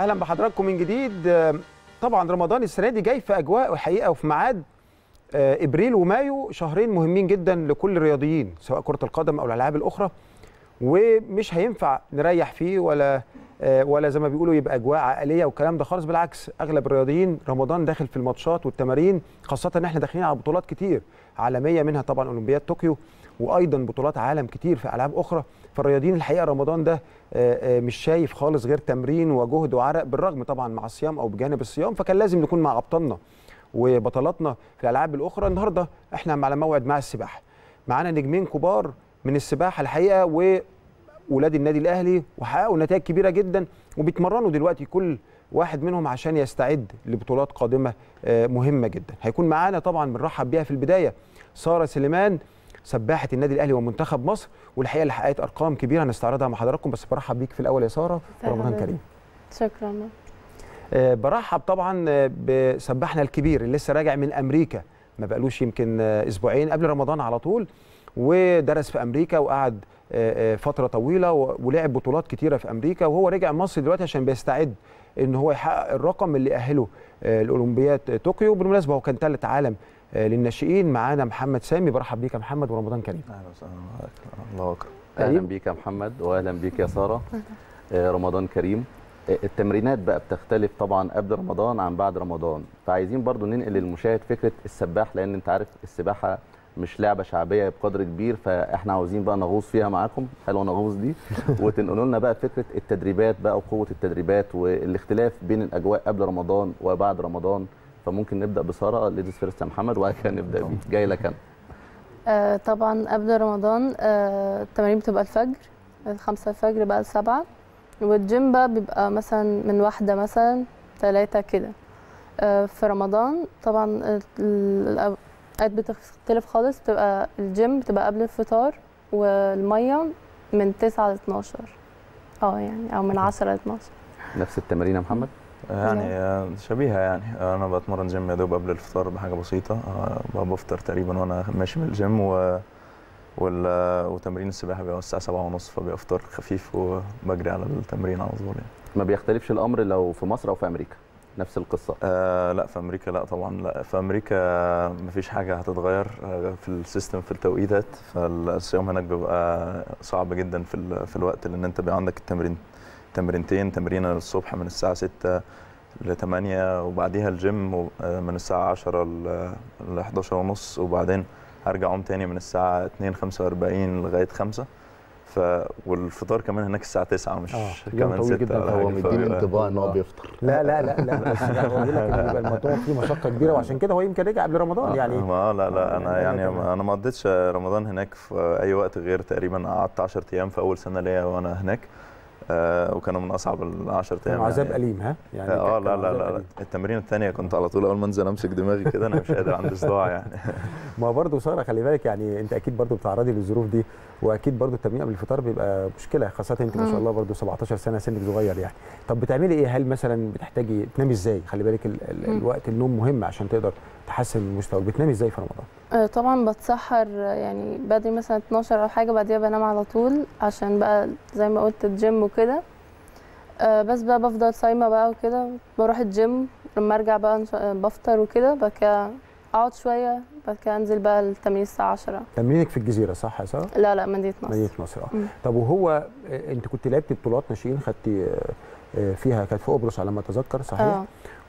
اهلا بحضراتكم من جديد آه، طبعا رمضان السنه دي جاي في اجواء وحقيقه وفي ميعاد آه، ابريل ومايو شهرين مهمين جدا لكل الرياضيين سواء كره القدم او الالعاب الاخرى ومش هينفع نريح فيه ولا آه، ولا زي ما بيقولوا يبقى اجواء عائليه والكلام ده خالص بالعكس اغلب الرياضيين رمضان داخل في الماتشات والتمارين خاصه ان احنا داخلين على بطولات كتير عالميه منها طبعا اولمبياد طوكيو وايضا بطولات عالم كتير في العاب اخرى فالرياضيين الحقيقه رمضان ده آه، آه، مش شايف خالص غير تمرين وجهد وعرق بالرغم طبعا مع الصيام او بجانب الصيام فكان لازم نكون مع ابطالنا وبطلاتنا في الالعاب الاخرى النهارده احنا على موعد مع السباحه معانا نجمين كبار من السباحه الحقيقه وولاد النادي الاهلي وحققوا نتائج كبيره جدا وبيتمرنوا دلوقتي كل واحد منهم عشان يستعد لبطولات قادمه آه، مهمه جدا هيكون معانا طبعا بنرحب بيها في البدايه ساره سليمان سباحه النادي الاهلي ومنتخب مصر والحقيقه اللي حققت ارقام كبيره هنستعرضها مع حضراتكم بس برحب بيك في الاول يا ساره ورمضان كريم شكرا آه، برحب طبعا آه، بسباحنا الكبير اللي لسه راجع من امريكا ما بقالوش يمكن آه، اسبوعين قبل رمضان على طول ودرس في امريكا وقعد آه، آه، فتره طويله و- ولعب بطولات كتيره في امريكا وهو رجع مصر دلوقتي عشان بيستعد ان هو يحقق الرقم اللي اهله آه، لاولمبياد طوكيو بالمناسبه هو كان ثالث عالم آه، للناشئين معانا محمد سامي برحب بيك يا محمد ورمضان كريم اهلا وسهلا الله اكبر اهلا كريم. بيك يا محمد واهلا بيك يا ساره آه، رمضان كريم آه، التمرينات بقى بتختلف طبعا قبل رمضان عن بعد رمضان فعايزين برضو ننقل للمشاهد فكره السباح لان انت عارف السباحه مش لعبه شعبيه بقدر كبير فاحنا عاوزين بقى نغوص فيها معاكم حلوه نغوص دي وتنقلوا لنا بقى فكره التدريبات بقى وقوه التدريبات والاختلاف بين الاجواء قبل رمضان وبعد رمضان فممكن نبدا بساره ليديز فيرست يا محمد وبعد كده نبدا بيه جاي لك انا آه طبعا قبل رمضان آه التمارين بتبقى الفجر خمسة الفجر بقى لسبعة والجيم بقى بيبقى مثلا من واحدة مثلا ثلاثة كده آه في رمضان طبعا ال- الأوقات بتختلف خالص بتبقى الجيم بتبقى قبل الفطار والمية من تسعة ل 12 اه يعني او من عشرة ل 12 نفس التمارين يا محمد يعني آه، شبيهه يعني انا بتمرن جيم يا دوب قبل الفطار بحاجه بسيطه آه، بفطر تقريبا وانا ماشي من الجيم و وال... وتمرين السباحه بيبقى الساعه 7 ونص فبيبقى فطار خفيف وبجري على التمرين على طول يعني. ما بيختلفش الامر لو في مصر او في امريكا نفس القصه آه لا في امريكا لا طبعا لا في امريكا مفيش حاجه هتتغير آه، في السيستم في التوقيتات فالصيام هناك بيبقى صعب جدا في ال... في الوقت لان انت بيبقى عندك التمرين تمرينتين تمرينه الصبح من الساعه 6 ل 8 وبعديها الجيم و- آه، من الساعه 10 ل ل 11 ونص وبعدين هرجع اقوم تاني من الساعه 2 45 لغايه 5 ف والفطار كمان هناك الساعه 9 مش آه، يوم كمان طويل 6 جدا. ولا هو حاجة. مديني ف- انطباع ان هو بيفطر لا لا لا لا بس لا، هو بيقول لك إن بيبقى الموضوع فيه مشقه كبيره وعشان كده هو يمكن رجع قبل رمضان يعني ما آه لا لا انا يعني يعني أنا كمان. انا ما قضيتش رمضان هناك في اي وقت غير تقريبا قعدت 10 ايام في اول سنه ليا وانا هناك آه وكانوا من اصعب ال 10 كان ايام عذاب يعني. اليم ها يعني اه كان- لا كان لا عذاب لا, لا. أليم. التمرين الثانيه كنت على طول اول ما انزل امسك دماغي كده انا مش قادر عندي صداع يعني ما هو برضه ساره خلي بالك يعني انت اكيد برضه بتتعرضي للظروف دي واكيد برضه التمرين قبل الفطار بيبقى مشكله خاصه انت ما شاء مم. الله برضه 17 سنه سنك صغير يعني طب بتعملي ايه هل مثلا بتحتاجي تنامي ازاي خلي بالك ال ال مم. الوقت النوم مهم عشان تقدر تحسن من مستواك بتنامي ازاي في رمضان آه، طبعا بتسحر آه، يعني بدري مثلا 12 او حاجه بعديها بنام على طول عشان بقى زي ما قلت الجيم وكده آه، بس بقى بفضل صايمه بقى وكده بروح الجيم لما ارجع بقى إن شاء- بفطر وكده بعد كده اقعد شويه بعد كده انزل بقى التمرين الساعه 10 تمرينك في الجزيره صح يا ساره لا لا مدينه مدينه نصر نصر اه مم. طب وهو آه، انت كنت لعبتي بطولات ناشئين خدتي آه، آه، فيها كانت في قبرص على ما اتذكر صحيح اه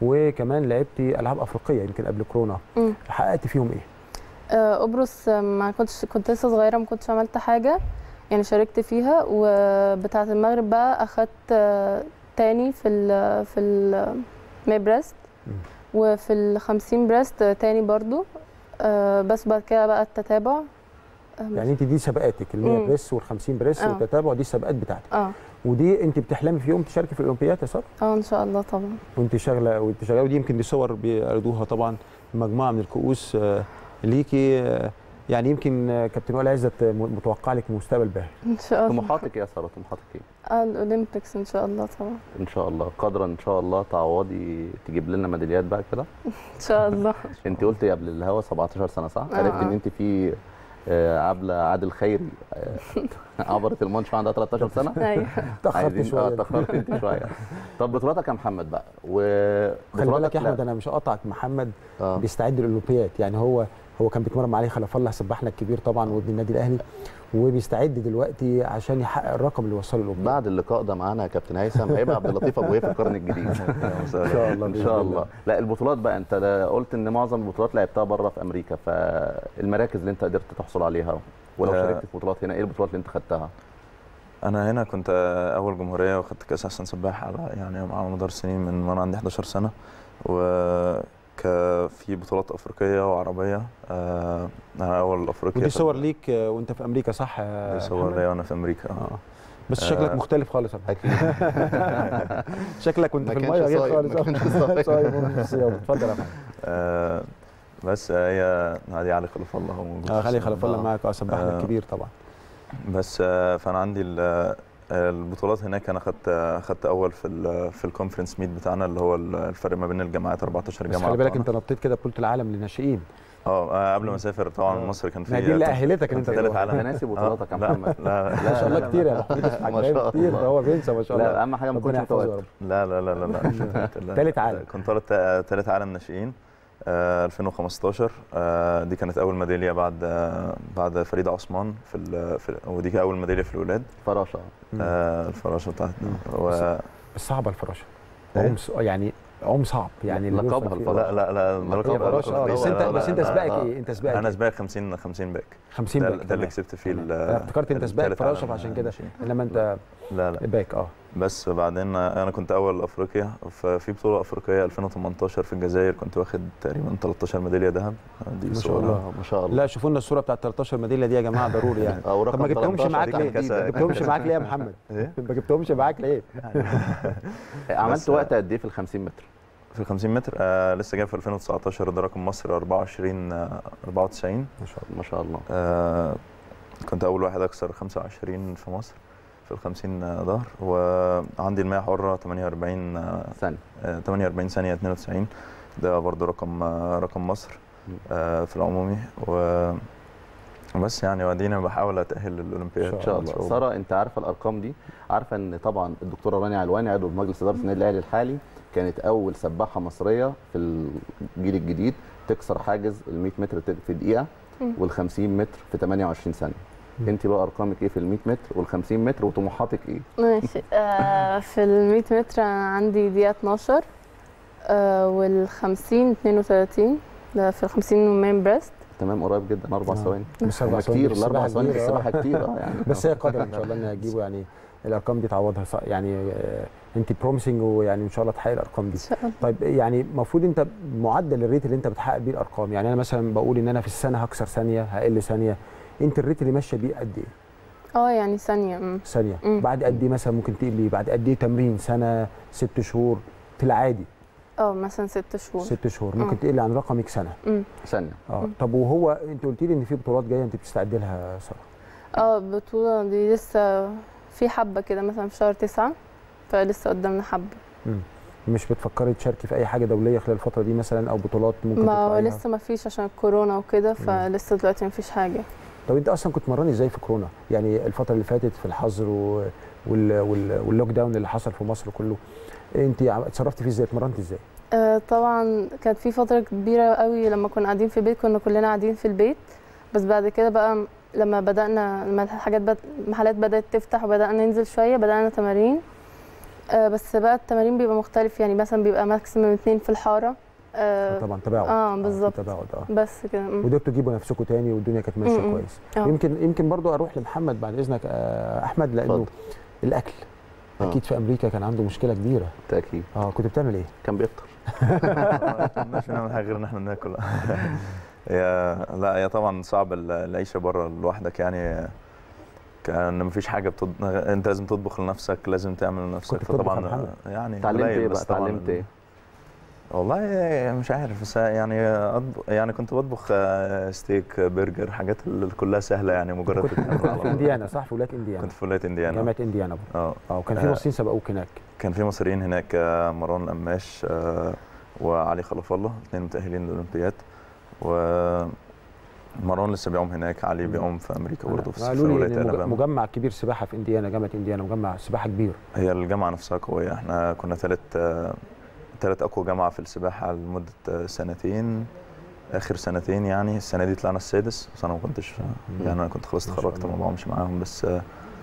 وكمان لعبتي العاب افريقيه يمكن قبل كورونا مم. حققتي فيهم ايه آه، قبرص آه، ما كنتش كنت لسه صغيره ما كنتش عملت حاجه يعني شاركت فيها وبتاعه المغرب بقى اخدت آه، تاني في ال في المي بريست مم. وفي الخمسين بريست آه، تاني برضو آه، بس بعد كده بقى التتابع آه، يعني انت دي سباقاتك ال 100 مم. بريس وال 50 بريس آه. والتتابع دي السباقات بتاعتك اه ودي انت بتحلمي في يوم تشاركي في الاولمبياد يا ساره اه ان شاء الله طبعا وانت شغاله وانت شغاله ودي يمكن دي صور بيعرضوها طبعا مجموعه من الكؤوس آه، ليكي آه، يعني يمكن آه، كابتن وائل عزت آه، م- متوقع لك مستقبل باهر ان شاء الله طموحاتك يا ساره طموحاتك ايه اه الاولمبيكس ان شاء الله طبعا ان شاء الله قادره ان شاء الله تعوضي تجيب لنا ميداليات بقى كده ان شاء الله انت قلتي قبل الهوا 17 سنه صح آه، عرفت ان آه. انت في آه، عبله عادل خيري آه، عبرت الماتش عندها 13 سنه ايوه تاخرت عايزين- اه شويه اتاخرت انت شويه طب بطولاتك يا محمد بقى خلي وبطولاتك بالك يا لا. احمد انا مش هقطعك محمد اه بيستعد للاولمبياد يعني هو هو كان بيتمرن مع علي خلف الله سباحنا الكبير طبعا وابن النادي الاهلي وبيستعد دلوقتي عشان يحقق الرقم اللي وصله الاولمبياد بعد اللقاء ده معانا يا كابتن هيثم هيبقى عبد اللطيف ابو هيف في القرن الجديد ان شاء الله ان بإذن شاء الله لا البطولات بقى انت ده قلت ان معظم البطولات لعبتها بره في امريكا فالمراكز اللي انت قدرت تحصل عليها ولو آه. شاركت في بطولات هنا ايه البطولات اللي انت خدتها انا هنا كنت اول جمهوريه واخدت كاس احسن سباح على يعني على مدار سنين من وانا عندي 11 سنه و في بطولات افريقيه وعربيه آه، انا اول افريقيا ودي في- صور ليك آه، وانت في امريكا صح يا دي صور محمد؟ ليا وانا في امريكا آه. اه بس آه. شكلك مختلف خالص يا محمد. شكلك كنت ما في كانش الميه غير صايم، خالص ما كانش صايم. صايم ومش صيام. اتفضل يا محمد آه، بس هي نادي علي خلف الله هو موجود اه في خلي السن. خلف الله آه. معاك اه سباحنا آه. الكبير طبعا بس آه، فانا عندي ال- البطولات هناك انا خدت خدت اول في ال في الكونفرنس ميت بتاعنا اللي هو الفرق ما بين الجامعات 14 بس جامعه خلي بالك بتوعنا. انت نطيت كده بطوله العالم للناشئين اه آه، قبل ما اسافر طبعا آه. مصر كان في ما دي اللي اهلتك ان انت ثالث تروح. عالم انا ناسي بطولاتك يا آه، لا، محمد لا ما شاء الله كتير يا محمود ما شاء كتير الله. ده هو بينسى ما شاء الله لا اهم حاجه ما ربنا تكونش يحفظه يا متوتر رب لا لا لا لا لا لا. تالت عالم. كنت طالت ثالث عالم ناشئين آه، 2015 آه، دي كانت اول ميداليه بعد آه، بعد فريده عثمان في, ال- في ودي كانت اول ميداليه في الولاد فراشه مم. آه، الفراشه بتاعتنا مم. و... بس صعبه الفراشه إيه؟ عوم ص- يعني عوم صعب يعني اللي لقبها بيوصل فيه- الفراشة. لا لا لا ما رقم- هي فراشه اه رقم- بس لا، انت لا، بس انت لا، سباقك لا. ايه انت سباقك انا إيه؟ سباق 50 50 باك 50 ده, باك ده اللي تمام. كسبت فيه ال- انا افتكرت انت سباق التالت فراشه عالم فعشان كده ناشئين. انما انت لا لا باك اه بس بعدين انا كنت اول افريقيا ففي بطوله افريقيه 2018 في الجزائر كنت واخد تقريبا 13 ميداليه ذهب دي ما شاء صورة. الله. ما شاء الله لا شوفوا لنا الصوره بتاعت 13 ميداليه دي يا جماعه ضروري يعني او طب رقم ما جبتهمش 13 معاك دي كانت ليه؟ كاس- ما جبتهمش معاك ليه يا محمد؟ ايه ما جبتهمش معاك ليه؟ عملت بس- وقت قد ايه في ال 50 متر؟ في ال 50 متر آه لسه جاي في 2019 ده رقم مصر 24 آه 94 ما شاء الله ما شاء الله آه كنت اول واحد اكسر 25 في مصر في ال 50 ظهر وعندي المياه حره 48 آه ثانيه آه، 48 ثانيه 92 ده برضو رقم آه رقم مصر آه في العمومي و بس يعني وادينا بحاول اتاهل للاولمبياد ان شاء الله ساره انت عارفه الارقام دي عارفه ان طبعا الدكتوره رانيا علواني عضو مجلس اداره النادي الاهلي الحالي كانت اول سباحه مصريه في الجيل الجديد تكسر حاجز ال 100 متر في دقيقه مم. وال 50 متر في 28 ثانيه مم. انت بقى ارقامك ايه في ال 100 متر وال 50 متر وطموحاتك ايه ماشي آه في ال 100 متر أنا عندي دقيقة 12 آه وال 50 32 ده في ال 50 ومين بريست تمام قريب جدا اربع آه. ثواني بس هم أربع ثواني كتير في الاربع السباحة ثواني في كتير، آه. السباحه كتير اه يعني بس هي قادره ان شاء الله انها تجيبه يعني الارقام دي تعوضها صح- يعني آه، انت بروميسنج ويعني ان شاء الله تحقق الارقام ان دي شاء الله طيب يعني المفروض انت معدل الريت اللي انت بتحقق بيه الارقام يعني انا مثلا بقول ان انا في السنه هكسر ثانيه هقل ثانيه انت الريت اللي ماشيه بيه قد ايه اه يعني ثانية مم. ثانيه مم. بعد قد ايه مثلا ممكن تقلي بعد قد ايه تمرين سنه ست شهور في العادي اه مثلا ست شهور ست شهور ممكن آه. تقلي عن رقمك سنه مم. ثانيه اه مم. طب وهو انت قلت لي ان في بطولات جايه انت بتستعد لها يا ساره اه البطولة دي لسه في حبة كده مثلا في شهر تسعة فلسه قدامنا حبة مش بتفكري تشاركي في اي حاجه دوليه خلال الفتره دي مثلا او بطولات ممكن ما هو تطلعيها؟ لسه ما فيش عشان الكورونا وكده فلسه دلوقتي ما فيش حاجة طب انت اصلا كنت مراني ازاي في كورونا يعني الفتره اللي فاتت في الحظر و... وال... وال... واللوك داون اللي حصل في مصر كله انت عم- اتصرفتي فيه ازاي اتمرنتي ازاي آه طبعا كانت في فترة كبيرة قوي لما كنا قاعدين في البيت كنا كلنا قاعدين في البيت بس بعد كده بقى لما بدأنا لما الحاجات بد... المحلات بدأت تفتح وبدأنا ننزل شوية بدأنا تمارين آه بس بقى التمارين بيبقى مختلف يعني مثلا بيبقى ماكسيمم اتنين في الحارة آه طبعا تباعد اه في بالظبط تباعد اه بس كده مم. وقدرتوا تجيبوا نفسكم تاني والدنيا كانت ماشيه م-م. كويس آه. يمكن يمكن برضو اروح لمحمد بعد اذنك آه، احمد لانه اتفضل. الاكل آه. اكيد في امريكا كان عنده مشكله كبيره بالتاكيد اه كنت بتعمل ايه كان بيفطر مش نعمل حاجه غير ان احنا ناكل هي لا هي طبعا صعب ال- العيشه بره لوحدك يعني كان مفيش حاجه بتض... انت لازم تطبخ لنفسك لازم تعمل لنفسك كنت بتطبخ يا فطبعا محمد؟ يعني اتعلمت قليل، ايه بس بقى طبعاً اتعلمت ايه والله مش عارف بس يعني أطبخ يعني كنت بطبخ آه، ستيك برجر حاجات اللي كلها سهله يعني مجرد كنت تتعمل على في طول. انديانا صح في ولايه انديانا كنت في ولايه انديانا جامعه انديانا برضه اه اه وكان في آه. مصريين سبقوك هناك كان في مصريين هناك آه، مروان القماش آه، وعلي خلف الله اثنين متاهلين للاولمبياد ومروان مروان لسه بيعوم هناك علي بيعوم في امريكا برضه في قالوا لي ولايه ان مج- الاباما مجمع كبير سباحه في انديانا جامعه انديانا مجمع سباحه كبير هي الجامعه نفسها قويه احنا كنا ثالث ثالث اقوى جامعه في السباحه لمده آه، سنتين اخر سنتين يعني السنه دي طلعنا السادس بس انا ما كنتش يعني انا كنت خلاص ما شاء اتخرجت ما الله. بعومش معاهم بس آه،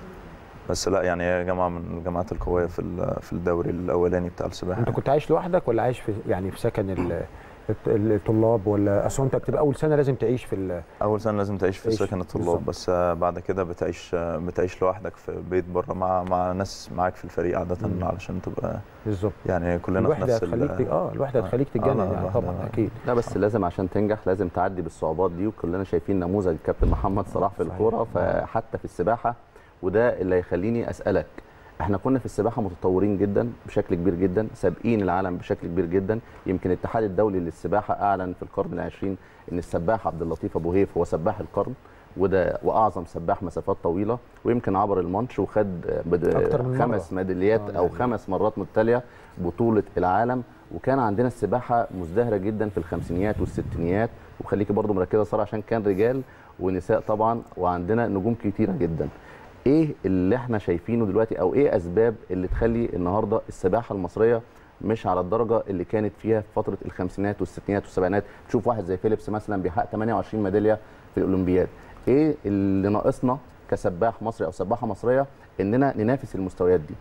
بس لا يعني هي جامعه من الجامعات القويه في ال- في الدوري الاولاني بتاع السباحه انت كنت عايش لوحدك ولا عايش في يعني في سكن ال- الط- الطلاب ولا اصل انت بتبقى اول سنه لازم تعيش في ال- اول سنه لازم تعيش في تعيش سكن بالظبط. الطلاب بس آه، بعد كده بتعيش آه، بتعيش لوحدك في بيت بره مع مع ناس معاك في الفريق عاده مم. علشان تبقى بالظبط يعني كلنا في الوحده نفس ال- هتخليك ت- اه الوحده آه. هتخليك آه، تتجنن لا، يعني الوحدة طبعا لا. اكيد لا بس لازم عشان تنجح لازم تعدي بالصعوبات دي وكلنا شايفين نموذج الكابتن محمد صلاح في صحيح. الكوره فحتى في السباحه وده اللي هيخليني اسالك احنا كنا في السباحه متطورين جدا بشكل كبير جدا سابقين العالم بشكل كبير جدا يمكن الاتحاد الدولي للسباحه اعلن في القرن العشرين ان السباح عبد اللطيف ابو هيف هو سباح القرن وده واعظم سباح مسافات طويله ويمكن عبر المانش وخد بد- أكتر من مرة. خمس ميداليات آه، او يعني. خمس مرات متتاليه بطوله العالم وكان عندنا السباحه مزدهره جدا في الخمسينيات والستينيات وخليكي برضو مركزه صار عشان كان رجال ونساء طبعا وعندنا نجوم كتيره جدا ايه اللي احنا شايفينه دلوقتي او ايه اسباب اللي تخلي النهارده السباحه المصريه مش على الدرجه اللي كانت فيها في فتره الخمسينات والستينات والسبعينات تشوف واحد زي فيليبس مثلا بيحقق 28 ميداليه في الاولمبياد ايه اللي ناقصنا كسباح مصري او سباحه مصريه اننا ننافس المستويات دي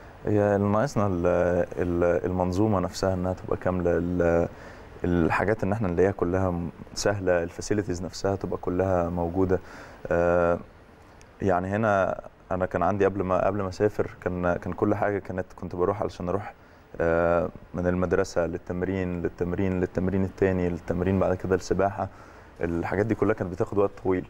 هي اللي ناقصنا ال- ال- المنظومه نفسها انها تبقى كامله ال- الحاجات ان احنا نلاقيها كلها م- سهله الفاسيلتيز نفسها تبقى كلها موجوده آه، يعني هنا انا كان عندي قبل ما قبل ما اسافر كان كان كل حاجه كانت كنت بروح علشان اروح آه، من المدرسه للتمرين للتمرين للتمرين التاني للتمرين بعد كده السباحه الحاجات دي كلها كانت بتاخد وقت طويل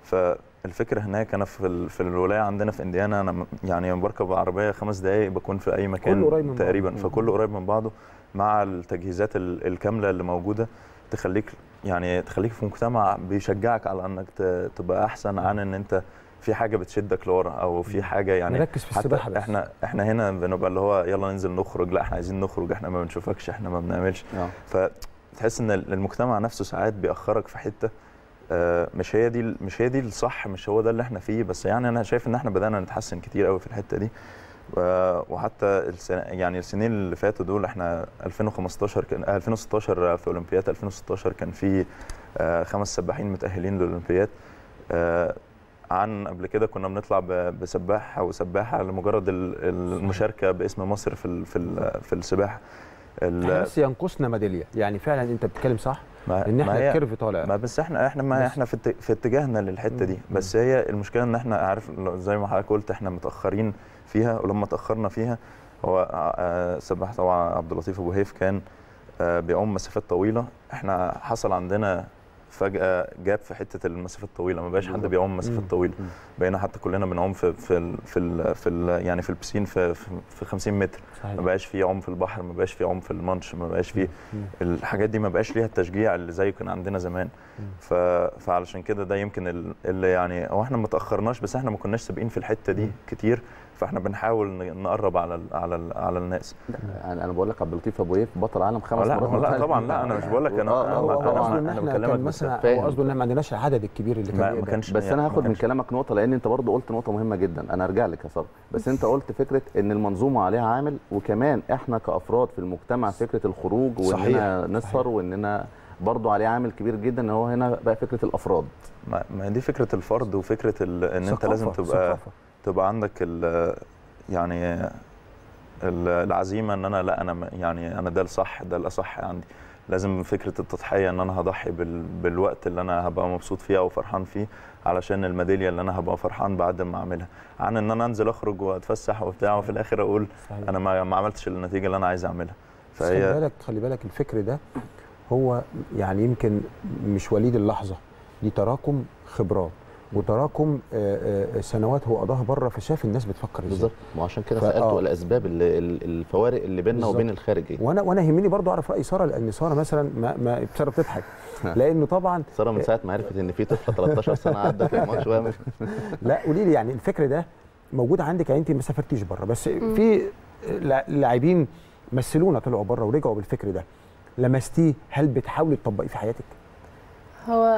فالفكره هناك انا في ال- في الولايه عندنا في انديانا انا م- يعني بركب عربيه خمس دقائق بكون في اي مكان كله قريب من بعضه. تقريبا مم. فكله قريب من بعضه مع التجهيزات ال- الكامله اللي موجوده تخليك يعني تخليك في مجتمع بيشجعك على انك ت- تبقى احسن عن ان انت في حاجه بتشدك لورا او في حاجه يعني نركز في حتى السباحه بس احنا احنا هنا بنبقى اللي هو يلا ننزل نخرج لا احنا عايزين نخرج احنا ما بنشوفكش احنا ما بنعملش اه فتحس ان المجتمع نفسه ساعات بيأخرك في حته آه، مش هي دي مش هي دي الصح مش هو ده اللي احنا فيه بس يعني انا شايف ان احنا بدأنا نتحسن كتير قوي في الحته دي و- وحتى السنة يعني السنين اللي فاتوا دول احنا 2015 كان آه، 2016 في اولمبياد 2016 كان في آه، خمس سباحين متأهلين للاولمبياد آه، عن قبل كده كنا بنطلع ب- بسباح او سباحه لمجرد ال- المشاركه باسم مصر في ال- في ال- في السباحه ال- احنا بس ينقصنا ميداليه يعني فعلا انت بتتكلم صح ما ان ما احنا هي- الكيرف طالع ما بس احنا احنا ما بس- احنا في ات- في اتجاهنا للحته دي مم. بس هي المشكله ان احنا عارف لو- زي ما حضرتك قلت احنا متاخرين فيها ولما تاخرنا فيها هو آه، سباح طبعا عبد اللطيف ابو هيف كان آه، بيعوم مسافات طويله احنا حصل عندنا فجاه جاب في حته المسافات الطويله ما بقاش حد بالظبط. بيعوم مسافات مم. طويله مم. بقينا حتى كلنا بنعوم في في ال في ال في ال يعني في البسين في في في 50 متر صحيح ما بقاش في عوم في البحر ما بقاش في عوم في المانش ما بقاش في مم. الحاجات دي ما بقاش ليها التشجيع اللي زي كان عندنا زمان مم. ف... فعلشان كده ده يمكن ال- اللي يعني هو احنا ما تاخرناش بس احنا ما كناش سابقين في الحته دي مم. كتير فاحنا بنحاول ن- نقرب على ال... على ال... على الناس انا انا بقول لك عبد اللطيف ابو هيف بطل عالم خمس لا، مرات لا، متتالية. طبعاً، لا، أنا مش بقول لك أنا- آه، أنا- آه، هو هو طبعاً، قصده ان أنا احنا بكلمك كان بس مثلا هو فاهم. قصده ان احنا ما عندناش العدد الكبير اللي كان ما, ما يقدر. كانش بس يعني انا ما هاخد من كانش- كلامك نقطه لان انت برضو قلت نقطه مهمه جدا انا ارجع لك يا ساره بس انت قلت فكره ان المنظومه عليها عامل وكمان احنا كافراد في المجتمع فكره الخروج واننا صحيح، نسهر صحيح. واننا برضو عليه عامل كبير جدا ان هو هنا بقى فكره الافراد ما... ما دي فكره الفرد وفكره ال... ان انت ثقافة، لازم تبقى ثقافة. تبقى عندك ال... يعني ال- العزيمه ان انا لا انا م- يعني انا ده الصح ده الاصح عندي لازم فكره التضحيه ان انا هضحي بال... بالوقت اللي انا هبقى مبسوط فيه او فرحان فيه علشان الميداليه اللي انا هبقى فرحان بعد ما اعملها عن ان انا انزل اخرج واتفسح وبتاع وفي الاخر اقول صحيح. انا ما ما عملتش النتيجه اللي انا عايز اعملها بس خلي فهي بالك خلي بالك الفكر ده هو يعني يمكن مش وليد اللحظه دي تراكم خبرات وتراكم آه، آه، سنوات هو قضاها بره فشاف الناس بتفكر ازاي بالظبط وعشان كده فا- سالته آه. الاسباب اللي ال- الفوارق اللي بيننا بالظبط. وبين الخارج ايه وانا وانا يهمني برضو اعرف راي ساره لان ساره مثلا ما ما ساره بتضحك لانه طبعا ساره من ساعه ما عرفت ان في طفله 13 سنه عدت في الماتش وهي مش لا قولي لي يعني الفكر ده موجود عندك يعني انت ما سافرتيش بره بس في لا- لاعبين مثلونا طلعوا بره ورجعوا بالفكر ده لمستيه هل بتحاولي تطبقيه في حياتك؟ هو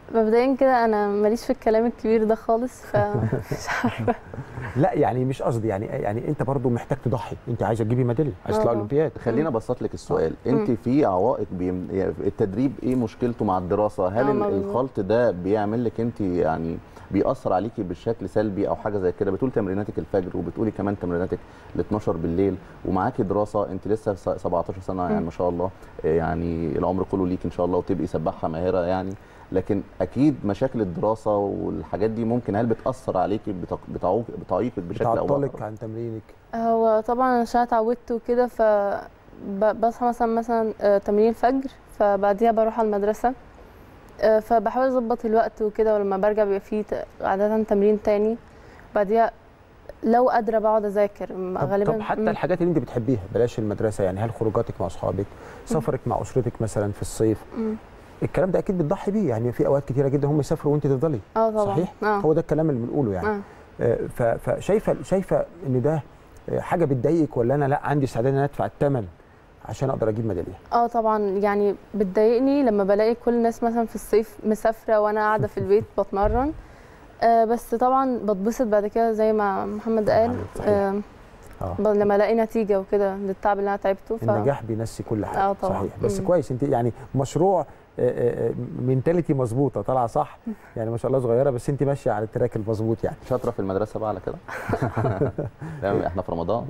مبدئيا كده انا ماليش في الكلام الكبير ده خالص فمش عارفه لا يعني مش قصدي يعني يعني انت برضو محتاج تضحي انت عايزه تجيبي ميداليه عايزه تطلعي آه. اولمبياد خلينا ابسط لك السؤال انت في عوائق بيم... يعني التدريب ايه مشكلته مع الدراسه هل آه، ال- مظبوط. الخلط ده بيعمل لك انت يعني بيأثر عليكي بشكل سلبي او حاجه زي كده بتقول تمريناتك الفجر وبتقولي كمان تمريناتك ل 12 بالليل ومعاكي دراسه انت لسه س- 17 سنه يعني مم. ما شاء الله آه، يعني العمر كله ليك ان شاء الله وتبقي سباحه ماهره يعني لكن اكيد مشاكل الدراسه والحاجات دي ممكن هل بتاثر عليكي بتق- بتعوق بتعيقك بشكل او بتعطلك باخر عن تمرينك هو طبعا عشان اتعودت وكده ف ب- بصحى مثلا مثلا آه، تمرين الفجر فبعديها بروح على المدرسة آه، فبحاول اظبط الوقت وكده ولما برجع بيبقى فيه ت- عادة تمرين تاني بعديها لو قادرة بقعد اذاكر م- طب, غالبا طب حتى مم. الحاجات اللي انت بتحبيها بلاش المدرسه يعني هل خروجاتك مع اصحابك سفرك مع اسرتك مثلا في الصيف مم. الكلام ده اكيد بتضحي بيه يعني في اوقات كتيره جدا هم يسافروا وانت تفضلي اه طبعا صحيح اه هو ده الكلام اللي بنقوله يعني اه آه، ف- فشايفه شايفه ان ده آه، حاجه بتضايقك ولا انا لا عندي استعداد ان أنا ادفع الثمن عشان اقدر اجيب ميداليه اه طبعا يعني بتضايقني لما بلاقي كل الناس مثلا في الصيف مسافره وانا قاعده في البيت بتمرن آه بس طبعا بتبسط بعد كده زي ما محمد قال صحيح. آه اه ب- لما الاقي نتيجه وكده للتعب اللي انا تعبته ف... النجاح بينسي كل حاجه آه طبعاً. صحيح بس مم. كويس انت يعني مشروع منتاليتي مظبوطه طالعه صح يعني ما شاء الله صغيره بس انت ماشيه على التراك المظبوط يعني شاطره في المدرسه بقى على كده لا احنا في رمضان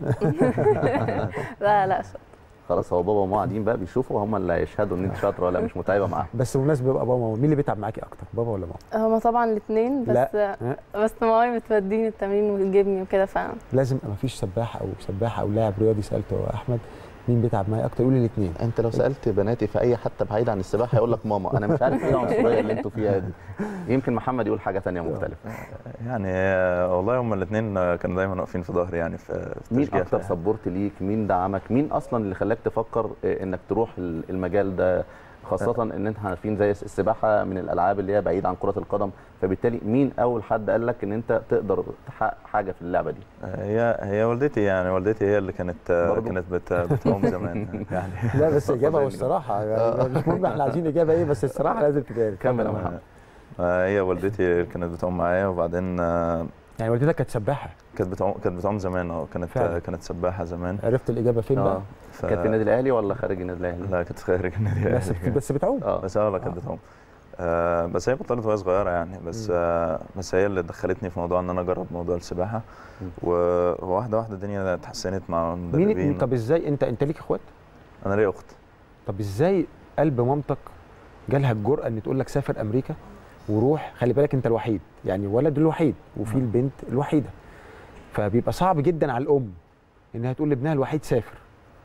لا لا شاطر. خلاص هو بابا وماما قاعدين بقى بيشوفوا هم اللي هيشهدوا ان انت شاطره ولا مش متعبه معاهم بس بمناسبه بقى بابا وماما، مين اللي بيتعب معاكي اكتر بابا ولا ماما هما طبعا الاثنين بس لا. بس مامي بتوديني التمرين وتجيبني وكده ف لازم ما فيش سباح او سباحه او لاعب رياضي سالته يا احمد مين بيتعب معايا اكتر يقول لي الاثنين انت لو سالت بناتي في اي حتى بعيد عن السباحه هيقول لك ماما انا مش عارف ايه العنصريه اللي انتوا فيها دي يمكن محمد يقول حاجه تانية مختلفه يعني آه، والله هما الاثنين كانوا دايما واقفين في ظهري يعني في في مين تشجيع اكتر في- سبورت ليك مين دعمك مين اصلا اللي خلاك تفكر آه، انك تروح ال- المجال ده خاصة ان انت عارفين زي السباحة من الالعاب اللي هي بعيدة عن كرة القدم فبالتالي مين اول حد قال لك ان انت تقدر تحقق حاجة في اللعبة دي هي هي والدتي يعني والدتي هي اللي كانت آه، برضو؟ كانت بت- بتعوم زمان يعني لا بس اجابه زي والصراحه يعني مش مهم احنا عايزين اجابه ايه بس الصراحه لازم تتقال كمل يا محمد آه، هي والدتي كانت بتعوم معايا وبعدين آه، يعني والدتك كانت سباحه كانت بتعوم كانت بتعوم زمان اه كانت فعلا. آه، كانت سباحه زمان عرفت الاجابه فين اه بقى ف... كانت في النادي الاهلي ولا خارج النادي الاهلي؟ لا كانت خارج النادي بس الأهلي. بس بتعوم اه بس اه لا كانت آه. بتعوم آه بس هي بطلت وهي صغيره يعني بس مم. آه بس هي اللي دخلتني في موضوع ان انا اجرب موضوع السباحه مم. وواحده واحده الدنيا اتحسنت مع مين مدربين طب ازاي انت انت ليك اخوات انا ليا اخت طب ازاي قلب مامتك جالها الجرأه ان تقول لك سافر امريكا وروح خلي بالك انت الوحيد يعني ولد الوحيد وفي نعم. البنت الوحيده فبيبقى صعب جدا على الام انها تقول لابنها الوحيد سافر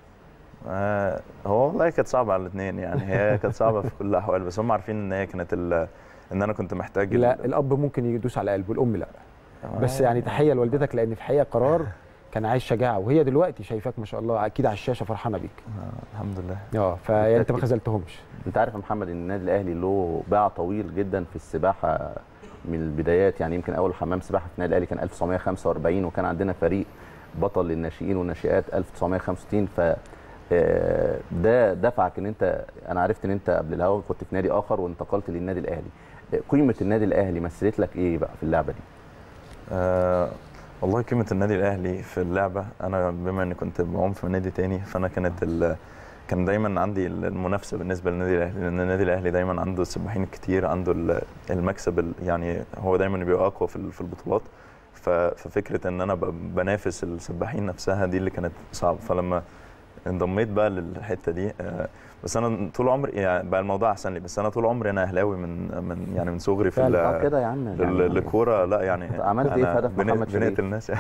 آه هو والله كانت صعبه على الاثنين يعني هي كانت صعبه في كل الاحوال بس هم عارفين ان هي كانت ال- ان انا كنت محتاج ال- لا الاب ممكن يدوس على قلبه الام لا بس آه، يعني تحيه لوالدتك لان في الحقيقه قرار كان عايز شجاعه وهي دلوقتي شايفاك ما شاء الله اكيد على الشاشه فرحانه بيك آه الحمد لله اه فانت ما بالتأكيد. خذلتهمش انت عارف يا محمد ان النادي الاهلي له باع طويل جدا في السباحه من البدايات يعني يمكن اول حمام سباحه في النادي الاهلي كان 1945 وكان عندنا فريق بطل للناشئين والناشئات 1965 ف آه، ده دفعك ان انت انا عرفت ان انت قبل الهوا كنت في نادي اخر وانتقلت للنادي الاهلي آه، قيمه النادي الاهلي مثلت لك ايه بقى في اللعبه دي آه والله قيمة النادي الأهلي في اللعبة أنا بما إني كنت بعوم في نادي تاني فأنا كانت ال كان دايما عندي المنافسة بالنسبة للنادي الأهلي لأن النادي الأهلي دايما عنده السباحين الكتير عنده ال- المكسب ال- يعني هو دايما بيبقى أقوى في ال- في البطولات ف- ففكرة إن أنا ب- بنافس السباحين نفسها دي اللي كانت صعبة فلما انضميت بقى للحتة دي آه، بس أنا طول عمري يعني بقى الموضوع أحسن لي بس أنا طول عمري أنا أهلاوي من من يعني من صغري في فعلا. ال- اه كده يا عم ال- يعني الكوره لا يعني عملت إيه في أنا هدف بن- محمد شريف؟ بنقتل الناس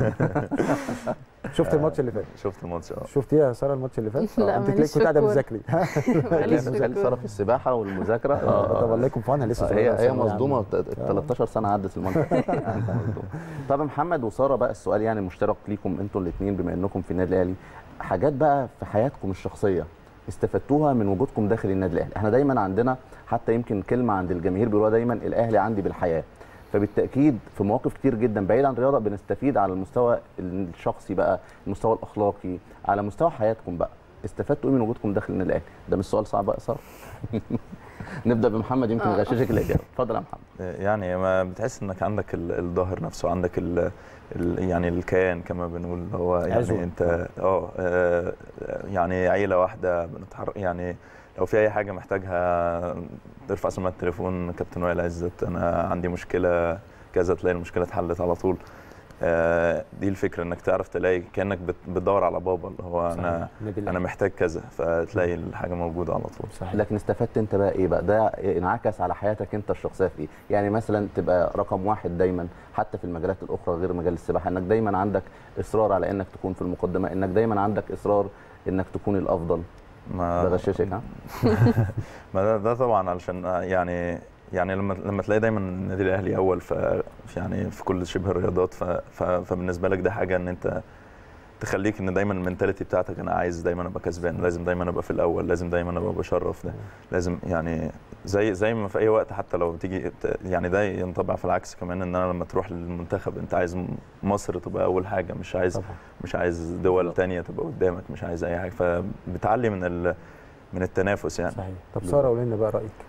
شفت الماتش اللي فات شفت الماتش اه شفت ايه يا ساره الماتش اللي فات لا، انت ماليش تلاقيك في كنت قاعده الكورة. بتذاكري ماليش في كان الكورة. صرف السباحه والمذاكره اه طب الله يكون في عونها لسه صغيرة هي هي ثانوية مصدومه عامة. ت- 13 سنه عدت المنطقه طب يا محمد وساره بقى السؤال يعني مشترك ليكم انتوا الاثنين بما انكم في النادي الاهلي حاجات بقى في حياتكم الشخصيه استفدتوها من وجودكم داخل النادي الاهلي احنا دايما عندنا حتى يمكن كلمه عند الجماهير بيقولوها دايما الاهلي عندي بالحياه فبالتاكيد في مواقف كتير جدا بعيد عن الرياضه بنستفيد على المستوى الشخصي بقى المستوى الاخلاقي على مستوى حياتكم بقى استفدتوا ايه من وجودكم داخل النادي الاهلي ده مش سؤال صعب بقى ساره نبدا بمحمد يمكن آه. يغششك الاجابه اتفضل يا محمد يعني ما بتحس انك عندك ال- الظهر نفسه عندك ال ال يعني الكيان كما بنقول هو عزوة. يعني انت اه آه، يعني عيله واحده بنتحرك يعني لو في اي حاجه محتاجها ترفع سماعه التليفون كابتن وائل عزت انا عندي مشكله كذا تلاقي المشكله اتحلت على طول آه، دي الفكره انك تعرف تلاقي كانك بت- بتدور على بابا اللي هو انا صحيح. النادي انا الأهلي. محتاج كذا فتلاقي الحاجه موجوده على طول صحيح لكن استفدت انت بقى ايه بقى ده انعكس على حياتك انت الشخصيه في ايه يعني مثلا تبقى رقم واحد دايما حتى في المجالات الاخرى غير مجال السباحه انك دايما عندك اصرار على انك تكون في المقدمه انك دايما عندك اصرار انك تكون الافضل ما بغششك ها ما ده, ده طبعا علشان يعني يعني لما لما تلاقي دايما النادي الاهلي اول ف في يعني في كل شبه الرياضات ف ف فبالنسبه لك ده حاجه ان انت تخليك ان دايما المنتاليتي بتاعتك انا عايز دايما ابقى كسبان لازم دايما ابقى في الاول لازم دايما ابقى بشرف ده لازم يعني زي زي ما في اي وقت حتى لو تيجي ت- يعني ده ينطبع في العكس كمان ان انا لما تروح للمنتخب انت عايز م- مصر تبقى اول حاجه مش عايز طبعا مش عايز دول بالظبط. تانية تبقى قدامك مش عايز اي حاجه فبتعلي من ال من التنافس يعني صحيح طب ساره قولي لنا بقى رايك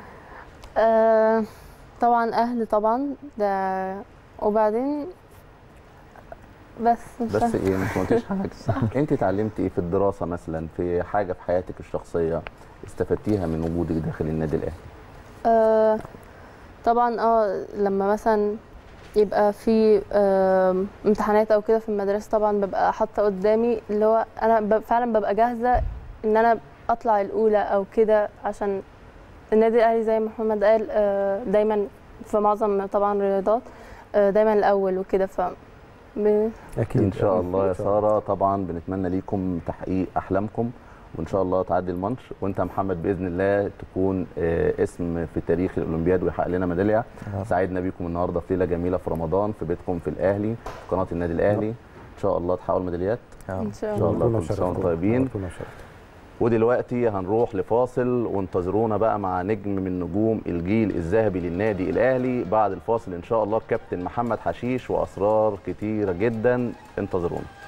آه طبعا اهل طبعا ده وبعدين بس مش بس فاهمة. ايه انت ما قلتيش حاجه انت اتعلمتي ايه في الدراسه مثلا في حاجه في حياتك الشخصيه استفدتيها من وجودك داخل النادي الاهلي آه طبعا اه لما مثلا يبقى في آه امتحانات او كده في المدرسه طبعا ببقى حاطه قدامي اللي هو انا ب- فعلا ببقى جاهزه ان انا اطلع الاولى او كده عشان النادي الاهلي زي ما محمد قال آه دايما في معظم طبعا الرياضات آه دايما الاول وكده ف ب- اكيد ان شاء الله يا إن شاء الله. ساره طبعا بنتمنى ليكم تحقيق احلامكم وان شاء الله تعدي الماتش وانت يا محمد باذن الله تكون آه، اسم في تاريخ الاولمبياد ويحقق لنا ميداليه سعدنا بيكم النهارده في ليله جميله في رمضان في بيتكم في الاهلي في قناه النادي الاهلي ان شاء الله تحققوا الميداليات ان شاء إن شاء الله الله. نورتونا كل سنة وأنتم وشرفتونا. طيبين. نورتونا وشرفتونا. ودلوقتي هنروح لفاصل وانتظرونا بقى مع نجم من نجوم الجيل الذهبي للنادي الاهلي بعد الفاصل ان شاء الله الكابتن محمد حشيش واسرار كتيره جدا انتظرونا